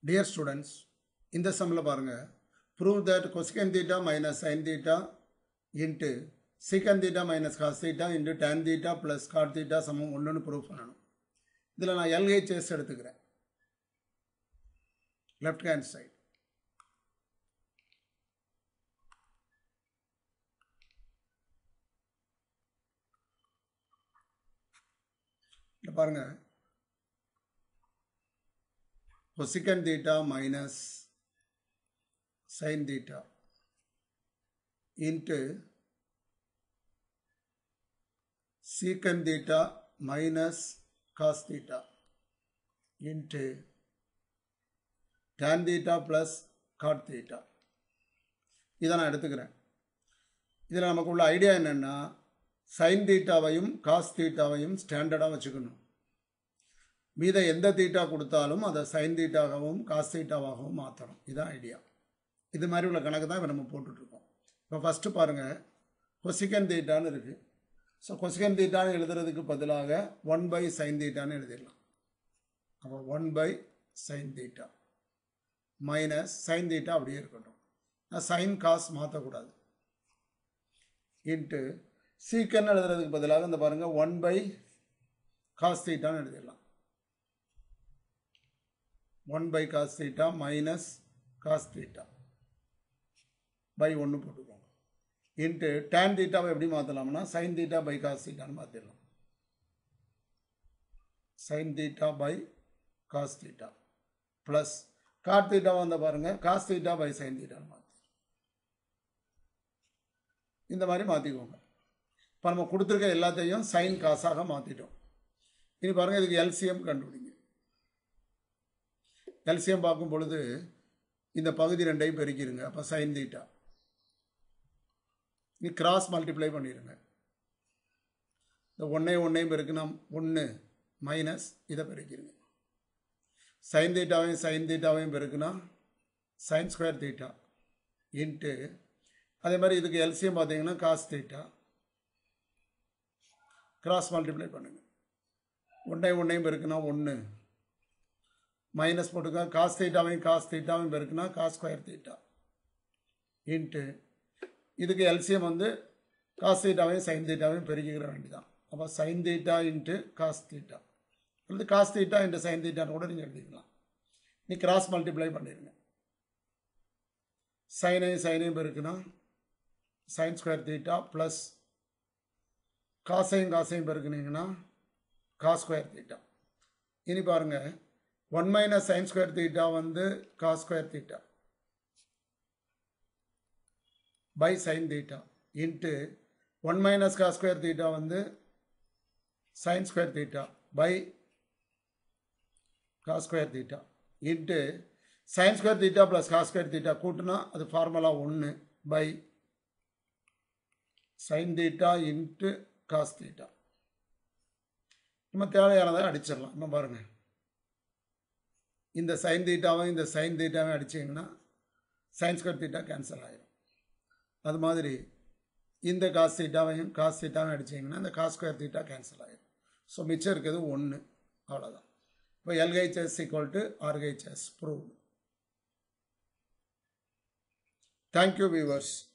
dear students இந்த சம்மில் பாருங்கள் prove that cosecant theta minus sine theta into secant theta minus cos theta into tan theta plus cot theta சமம் ஒன்றுன்னு prove பண்ணணும் இதில் நான் எல்ஹெச்எஸ் எடுத்துக்கிறேன் லெஃப்ட் ஹேண்ட் சைடு இங்க பாருங்க cosecant theta minus sine theta into secant theta minus cos theta into tan theta plus cot theta இதை நான் எடுத்துக்கிறேன் இதில் நமக்கு உள்ள ஐடியா என்னென்னா சைன் தீட்டாவையும் காஸ் தீட்டாவையும் ஸ்டாண்டர்டாக வச்சுக்கணும் மீத எந்த தீட்டா கொடுத்தாலும் அதை சைன் தீட்டாகவும் காஸ் தீட்டாவாகவும் மாற்றணும் இதுதான் ஐடியா இது மாதிரி உள்ள கணக்கு தான் இப்போ நம்ம போட்டுட்ருக்கோம் இப்போ ஃபஸ்ட்டு பாருங்கள் கொசிகன் தீட்டான்னு இருக்குது ஸோ கொசிகன் தீட்டான்னு எழுதுறதுக்கு பதிலாக ஒன் பை சைன் தீட்டான்னு எழுதிடலாம் அப்போ one by sine theta minus sine theta அப்படியே இருக்கட்டும் சைன் காஸ் மாற்றக்கூடாது இன்ட்டு சீக்கன் எழுதுறதுக்கு பதிலாக இந்த பாருங்கள் ஒன் பை காஸ் தீட்டான்னு எழுதிடலாம் one by cos theta minus cos theta by ஒன்று போட்டுக்கோங்க இன்ட்டு டேன் தீட்டாவை எப்படி மாற்றலாம்னா சைன் தீட்டா பை காஸ் தீட்டான்னு மாற்றிடலாம் sine theta by cos theta plus cot theta வந்த பாருங்கள் காஸ் தீட்டா பை சைன் தீட்டான்னு மாற்றி இந்த மாதிரி மாற்றிக்கோங்க இப்போ நம்ம கொடுத்துருக்க எல்லாத்தையும் சைன் காசாக மாற்றிட்டோம் இனி பாருங்கள் இதுக்கு எல்சிஎம் கண்டுபிடிங்க எல்சிஎம் பார்க்கும் பொழுது இந்த பகுதி ரெண்டையும் பெருக்கிடுங்க அப்போ சைன் தீட்டா நீ கிராஸ் மல்டிப்ளை பண்ணிடுங்க இந்த ஒன்றே ஒன்றையும் பெருக்குனா ஒன்று மைனஸ் இதை பெருக்கிடுங்க சைன் தீட்டாவையும் சைன் தீட்டாவையும் பெருக்குனா சைன் ஸ்கொயர் தீட்டா இன்ட்டு அதே மாதிரி இதுக்கு எல்சிஎம் பார்த்தீங்கன்னா காஸ் தீட்டா கிராஸ் மல்டிப்ளை பண்ணுங்கள் ஒன்றையும் ஒன்றையும் பெருக்குனா ஒன்று மைனஸ் போட்டுக்க காஸ் தீட்டாவையும் காஸ் தீட்டாவையும் பெருக்குனா காஸ் ஸ்கொயர் தீட்டா இன்ட்டு இதுக்கு எல்சிஎம் வந்து காஸ் தீட்டாவையும் சைன் தீட்டாவையும் பெருக்கிக்கிற வேண்டிதான் அப்போ sine theta into cos theta அல்லது காஸ் தீட்டா இன்ட்டு சைன் தீட்டான்னு கூட நீங்கள் எழுதிக்கலாம் நீ கிராஸ் மல்டிப்ளை பண்ணிடுங்க சைனையும் சைனையும் பெருக்குனா சைன் ஸ்கொயர் தீட்டா ப்ளஸ் காசையும் காசையும் பெருக்குனீங்கன்னா காஸ் ஸ்கொயர் தீட்டா இனி பாருங்கள் one minus sine square theta வந்து cos square theta by sine theta into one minus cos square theta வந்து sine square theta by cos square theta into sine square theta plus cos square theta கூட்டினா அது formula ஒன்று by sine theta into cos theta நம்ம தேவையானதை அடிச்சிடலாம் நம்ம பாருங்கள் இந்த சைன் தீட்டாவும் இந்த சைன் தீட்டாவும் அடிச்சிங்கன்னா சைன் ஸ்கொயர் தீட்டா கேன்சல் ஆகிடும் அது மாதிரி இந்த காஸ் தீட்டாவையும் காஸ் தீட்டாவையும் அடிச்சிங்கன்னா இந்த காஸ் ஸ்கொயர் தீட்டா கேன்சல் ஆகிடும் ஸோ மிச்சம் இருக்கிறது ஒன்று அவ்வளோதான் இப்போ LHS equal to RHS proved thank you viewers